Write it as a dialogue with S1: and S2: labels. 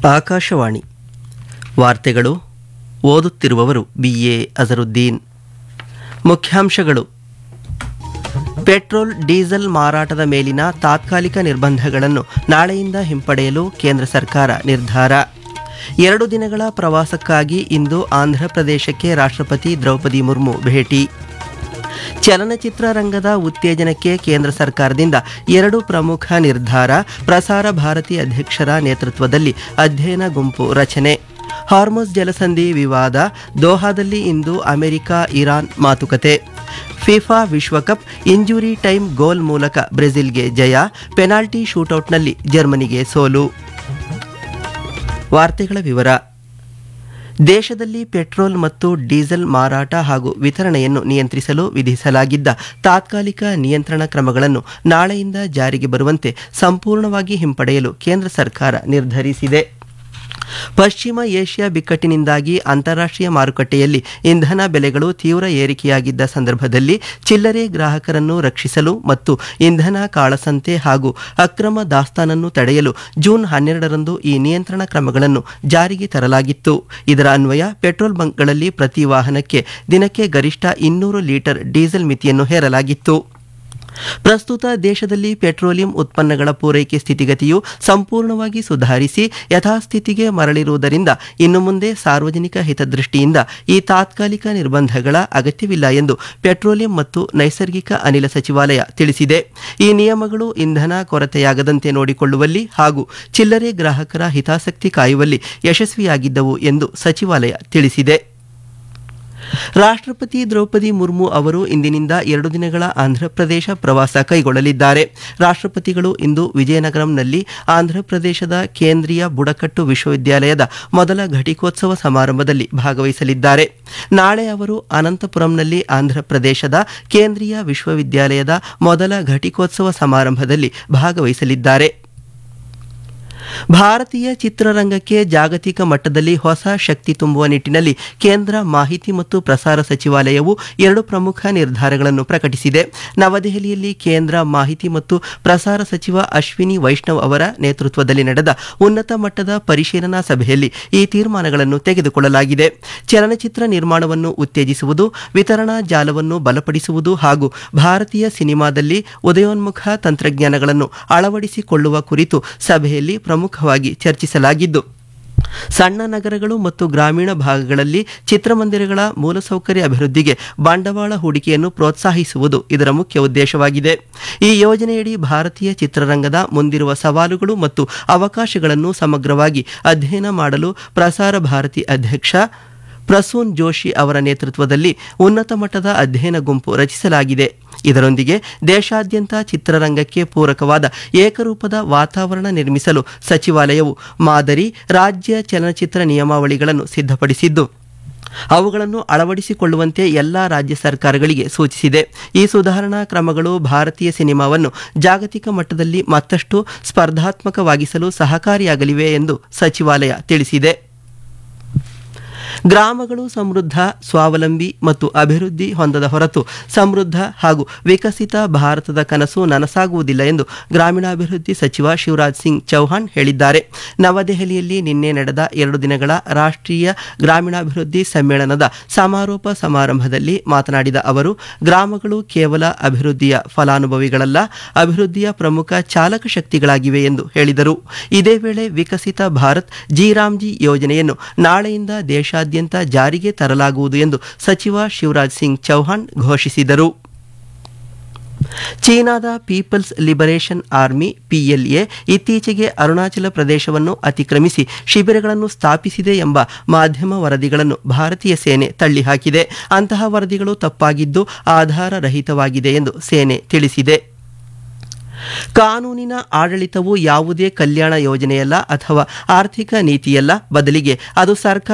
S1: ಆಕಾಶವಾಣಿ ವಾರ್ತೆಗಳು ಓದುತ್ತಿರುವವರು B A Azharuddin ಮುಖ್ಯಾಂಶಗಳು ಪೆಟ್ರೋಲ್ ಡೀಸೆಲ್ ಮಾರಾಟದ ಮೇಲಿನ ತಾತ್ಕಾಲಿಕ ನಿರ್ಬಂಧಗಳನ್ನು ನಾಳೆಯಿಂದ ಹಿಂಪಡೆಯಲು ಕೇಂದ್ರ ಸರ್ಕಾರ ನಿರ್ಧಾರ ಎರಡು ದಿನಗಳ ಪ್ರವಾಸಕ್ಕಾಗಿ ಇಂದು ಆಂಧ್ರಪ್ರದೇಶಕ್ಕೆ ರಾಷ್ಟ್ರಪತಿ ದ್ರೌಪದಿ ಮುರ್ಮು ಭೇಟಿ ಚಲನಚಿತ್ರ ರಂಗದ ಉತ್ತೇಜನಕ್ಕೆ ಕೇಂದ್ರ ಸರ್ಕಾರದಿಂದ ಎರಡು ಪ್ರಮುಖ ನಿರ್ಧಾರ ಪ್ರಸಾರ ಭಾರತಿ ಅಧ್ಯಕ್ಷರ ನೇತೃತ್ವದಲ್ಲಿ ಅಧ್ಯಯನ ಗುಂಪು ರಚನೆ ಹಾರ್ಮೋಸ್ ಜಲಸಂಧಿ ವಿವಾದ ದೋಹಾದಲ್ಲಿ ಇಂದು ಅಮೆರಿಕ ಇರಾನ್ ಮಾತುಕತೆ ಫಿಫಾ ವಿಶ್ವಕಪ್ ಇಂಜುರಿ ಟೈಮ್ ಗೋಲ್ ಮೂಲಕ ಬ್ರೆಜಿಲ್ಗೆ ಜಯ ಪೆನಾಲ್ಟಿ ಶೂಟೌಟ್ನಲ್ಲಿ ಜರ್ಮನಿಗೆ ಸೋಲು ವಾರ್ತೆಗಳ ವಿವರ ದೇಶದಲ್ಲಿ ಪೆಟ್ರೋಲ್ ಮತ್ತು ಡೀಸೆಲ್ ಮಾರಾಟ ಹಾಗೂ ವಿತರಣೆಯನ್ನು ನಿಯಂತ್ರಿಸಲು ವಿಧಿಸಲಾಗಿದ್ದ ತಾತ್ಕಾಲಿಕ ನಿಯಂತ್ರಣ ಕ್ರಮಗಳನ್ನು ನಾಳೆಯಿಂದ ಜಾರಿಗೆ ಬರುವಂತೆ ಸಂಪೂರ್ಣವಾಗಿ ಹಿಂಪಡೆಯಲು ಕೇಂದ್ರ ಸರ್ಕಾರ ನಿರ್ಧರಿಸಿದೆ ಪಶ್ಚಿಮ ಏಷ್ಯಾ ಬಿಕ್ಕಟ್ಟಿನಿಂದಾಗಿ ಅಂತಾರಾಷ್ಟ್ರೀಯ ಮಾರುಕಟ್ಟೆಯಲ್ಲಿ ಇಂಧನ ಬೆಲೆಗಳು ತೀವ್ರ ಏರಿಕೆಯಾಗಿದ್ದ ಸಂದರ್ಭದಲ್ಲಿ ಚಿಲ್ಲರೆ ಗ್ರಾಹಕರನ್ನು ರಕ್ಷಿಸಲು ಮತ್ತು ಇಂಧನ ಕಾಳಸಂತೆ ಹಾಗೂ ಅಕ್ರಮ ದಾಸ್ತಾನನ್ನು ತಡೆಯಲು ಜೂನ್ ಹನ್ನೆರಡರಂದು ಈ ನಿಯಂತ್ರಣ ಕ್ರಮಗಳನ್ನು ಜಾರಿಗೆ ತರಲಾಗಿತ್ತು ಇದರ ಅನ್ವಯ ಪೆಟ್ರೋಲ್ ಬಂಕ್ಗಳಲ್ಲಿ ಪ್ರತಿ ವಾಹನಕ್ಕೆ ದಿನಕ್ಕೆ ಗರಿಷ್ಠ ಇನ್ನೂರು ಲೀಟರ್ ಡೀಸೆಲ್ ಮಿತಿಯನ್ನು ಹೇರಲಾಗಿತ್ತು ಪ್ರಸ್ತುತ ದೇಶದಲ್ಲಿ ಪೆಟ್ರೋಲಿಯಂ ಉತ್ಪನ್ನಗಳ ಪೂರೈಕೆ ಸ್ಥಿತಿಗತಿಯು ಸಂಪೂರ್ಣವಾಗಿ ಸುಧಾರಿಸಿ ಯಥಾಸ್ಥಿತಿಗೆ ಮರಳಿರುವುದರಿಂದ ಇನ್ನು ಮುಂದೆ ಸಾರ್ವಜನಿಕ ಹಿತದೃಷ್ಟಿಯಿಂದ ಈ ತಾತ್ಕಾಲಿಕ ನಿರ್ಬಂಧಗಳ ಅಗತ್ಯವಿಲ್ಲ ಎಂದು ಪೆಟ್ರೋಲಿಯಂ ಮತ್ತು ನೈಸರ್ಗಿಕ ಅನಿಲ ಸಚಿವಾಲಯ ತಿಳಿಸಿದೆ ಈ ನಿಯಮಗಳು ಇಂಧನ ಕೊರತೆಯಾಗದಂತೆ ನೋಡಿಕೊಳ್ಳುವಲ್ಲಿ ಹಾಗೂ ಚಿಲ್ಲರೆ ಗ್ರಾಹಕರ ಹಿತಾಸಕ್ತಿ ಕಾಯುವಲ್ಲಿ ಯಶಸ್ವಿಯಾಗಿದ್ದವು ಎಂದು ಸಚಿವಾಲಯ ತಿಳಿಸಿದೆ ರಾಷ್ಟ್ರಪತಿ ದ್ರೌಪದಿ ಮುರ್ಮು ಅವರು ಇಂದಿನಿಂದ ಎರಡು ದಿನಗಳ ಆಂಧ್ರಪ್ರದೇಶ ಪ್ರವಾಸ ಕೈಗೊಳ್ಳಲಿದ್ದಾರೆ ರಾಷ್ಟ್ರಪತಿಗಳು ಇಂದು ವಿಜಯನಗರಂನಲ್ಲಿ ಆಂಧ್ರಪ್ರದೇಶದ ಕೇಂದ್ರೀಯ ಬುಡಕಟ್ಟು ವಿಶ್ವವಿದ್ಯಾಲಯದ ಮೊದಲ ಘಟಿಕೋತ್ಸವ ಸಮಾರಂಭದಲ್ಲಿ ಭಾಗವಹಿಸಲಿದ್ದಾರೆ ನಾಳೆ ಅವರು ಅನಂತಪುರಂನಲ್ಲಿ ಆಂಧ್ರಪ್ರದೇಶದ ಕೇಂದ್ರೀಯ ವಿಶ್ವವಿದ್ಯಾಲಯದ ಮೊದಲ ಘಟಿಕೋತ್ಸವ ಸಮಾರಂಭದಲ್ಲಿ ಭಾಗವಹಿಸಲಿದ್ದಾರೆ ಭಾರತೀಯ ಚಿತ್ರರಂಗಕ್ಕೆ ಜಾಗತಿಕ ಮಟ್ಟದಲ್ಲಿ ಹೊಸ ಶಕ್ತಿ ತುಂಬುವ ನಿಟ್ಟಿನಲ್ಲಿ ಕೇಂದ್ರ ಮಾಹಿತಿ ಮತ್ತು ಪ್ರಸಾರ ಸಚಿವಾಲಯವು ಎರಡು ಪ್ರಮುಖ ನಿರ್ಧಾರಗಳನ್ನು ಪ್ರಕಟಿಸಿದೆ ನವದೆಹಲಿಯಲ್ಲಿ ಕೇಂದ್ರ ಮಾಹಿತಿ ಮತ್ತು ಪ್ರಸಾರ ಸಚಿವ ಅಶ್ವಿನಿ ವೈಷ್ಣವ್ ಅವರ ನೇತೃತ್ವದಲ್ಲಿ ನಡೆದ ಉನ್ನತ ಮಟ್ಟದ ಪರಿಶೀಲನಾ ಸಭೆಯಲ್ಲಿ ಈ ತೀರ್ಮಾನಗಳನ್ನು ತೆಗೆದುಕೊಳ್ಳಲಾಗಿದೆ ಚಲನಚಿತ್ರ ನಿರ್ಮಾಣವನ್ನು ಉತ್ತೇಜಿಸುವುದು ವಿತರಣಾ ಜಾಲವನ್ನು ಬಲಪಡಿಸುವುದು ಹಾಗೂ ಭಾರತೀಯ ಸಿನಿಮಾದಲ್ಲಿ ಉದಯೋನ್ಮುಖ ತಂತ್ರಜ್ಞಾನಗಳನ್ನು ಅಳವಡಿಸಿಕೊಳ್ಳುವ ಕುರಿತು ಸಭೆಯಲ್ಲಿ ಪ್ರಮುಖವಾಗಿ ಚರ್ಚಿಸಲಾಗಿದ್ದು ಸಣ್ಣ ನಗರಗಳು ಮತ್ತು ಗ್ರಾಮೀಣ ಭಾಗಗಳಲ್ಲಿ ಚಿತ್ರಮಂದಿರಗಳ ಮೂಲಸೌಕರ್ಯ ಅಭಿವೃದ್ಧಿಗೆ ಬಂಡವಾಳ ಹೂಡಿಕೆಯನ್ನು ಪ್ರೋತ್ಸಾಹಿಸುವುದು ಇದರ ಮುಖ್ಯ ಉದ್ದೇಶವಾಗಿದೆ ಈ ಯೋಜನೆಯಡಿ ಭಾರತೀಯ ಚಿತ್ರರಂಗದ ಮುಂದಿರುವ ಸವಾಲುಗಳು ಮತ್ತು ಅವಕಾಶಗಳನ್ನು ಸಮಗ್ರವಾಗಿ ಅಧ್ಯಯನ ಮಾಡಲು ಪ್ರಸಾರ ಭಾರತಿ ಅಧ್ಯಕ್ಷ ಪ್ರಸೂನ್ ಜೋಶಿ ಅವರ ನೇತೃತ್ವದಲ್ಲಿ ಉನ್ನತ ಮಟ್ಟದ ಅಧ್ಯಯನ ಗುಂಪು ರಚಿಸಲಾಗಿದೆ ಇದರೊಂದಿಗೆ ದೇಶಾದ್ಯಂತ ಚಿತ್ರರಂಗಕ್ಕೆ ಪೂರಕವಾದ ಏಕರೂಪದ ವಾತಾವರಣ ನಿರ್ಮಿಸಲು ಸಚಿವಾಲಯವು ಮಾದರಿ ರಾಜ್ಯ ಚಲನಚಿತ್ರ ನಿಯಮಾವಳಿಗಳನ್ನು ಸಿದ್ಧಪಡಿಸಿದ್ದು ಅವುಗಳನ್ನು ಅಳವಡಿಸಿಕೊಳ್ಳುವಂತೆ ಎಲ್ಲ ರಾಜ್ಯ ಸರ್ಕಾರಗಳಿಗೆ ಸೂಚಿಸಿದೆ ಈ ಸುಧಾರಣಾ ಕ್ರಮಗಳು ಭಾರತೀಯ ಸಿನಿಮಾವನ್ನು ಜಾಗತಿಕ ಮಟ್ಟದಲ್ಲಿ ಮತ್ತಷ್ಟು ಸ್ಪರ್ಧಾತ್ಮಕವಾಗಿಸಲು ಸಹಕಾರಿಯಾಗಲಿವೆ ಎಂದು ಸಚಿವಾಲಯ ತಿಳಿಸಿದೆ ಗ್ರಾಮಗಳು ಸಮೃದ್ಧ ಸ್ವಾವಲಂಬಿ ಮತ್ತು ಅಭಿವೃದ್ಧಿ ಹೊಂದದ ಹೊರತು ಸಮೃದ್ಧ ಹಾಗೂ ವಿಕಸಿತ ಭಾರತದ ಕನಸು ನನಸಾಗುವುದಿಲ್ಲ ಎಂದು ಗ್ರಾಮೀಣಾಭಿವೃದ್ಧಿ ಸಚಿವ ಶಿವರಾಜ್ ಸಿಂಗ್ ಚೌಹಾಣ್ ಹೇಳಿದ್ದಾರೆ ನವದೆಹಲಿಯಲ್ಲಿ ನಿನ್ನೆ ನಡೆದ ಎರಡು ದಿನಗಳ ರಾಷ್ಟ್ರೀಯ ಗ್ರಾಮೀಣಾಭಿವೃದ್ಧಿ ಸಮ್ಮೇಳನದ ಸಮಾರೋಪ ಸಮಾರಂಭದಲ್ಲಿ ಮಾತನಾಡಿದ ಅವರು ಗ್ರಾಮಗಳು ಕೇವಲ ಅಭಿವೃದ್ಧಿಯ ಫಲಾನುಭವಿಗಳಲ್ಲ ಅಭಿವೃದ್ಧಿಯ ಪ್ರಮುಖ ಚಾಲಕ ಶಕ್ತಿಗಳಾಗಿವೆ ಎಂದು ಹೇಳಿದರು ಇದೇ ವೇಳೆ ವಿಕಸಿತ ಭಾರತ್ ಜಿ ರಾಮ್ಜಿ ಯೋಜನೆಯನ್ನು ನಾಳೆಯಿಂದ ದೇಶಾದ್ಯಂತ ಜಾರಿಗೆ ತರಲಾಗುವುದು ಎಂದು ಸಚಿವ ಶಿವರಾಜ್ ಸಿಂಗ್ ಚೌಹಾಣ್ ಘೋಷಿಸಿದರು ಚೀನಾದ ಪೀಪಲ್ಸ್ ಲಿಬರೇಷನ್ ಆರ್ಮಿ ಪಿಎಲ್ಎ ಇತ್ತೀಚೆಗೆ ಅರುಣಾಚಲ ಪ್ರದೇಶವನ್ನು ಅತಿಕ್ರಮಿಸಿ ಶಿಬಿರಗಳನ್ನು ಸ್ಥಾಪಿಸಿದೆ ಎಂಬ ಮಾಧ್ಯಮ ವರದಿಗಳನ್ನು ಭಾರತೀಯ ಸೇನೆ ತಳ್ಳಿಹಾಕಿದೆ ಅಂತಹ ವರದಿಗಳು ತಪ್ಪಾಗಿದ್ದು ಆಧಾರರಹಿತವಾಗಿದೆ ಎಂದು ಸೇನೆ ತಿಳಿಸಿದೆ ಕಾನೂನಿನ ಆಡಳಿತವು ಯಾವುದೇ ಕಲ್ಯಾಣ ಯೋಜನೆಯಲ್ಲ ಅಥವಾ ಆರ್ಥಿಕ ನೀತಿಯಲ್ಲ ಬದಲಿಗೆ ಅದು ಸರ್ಕಾರ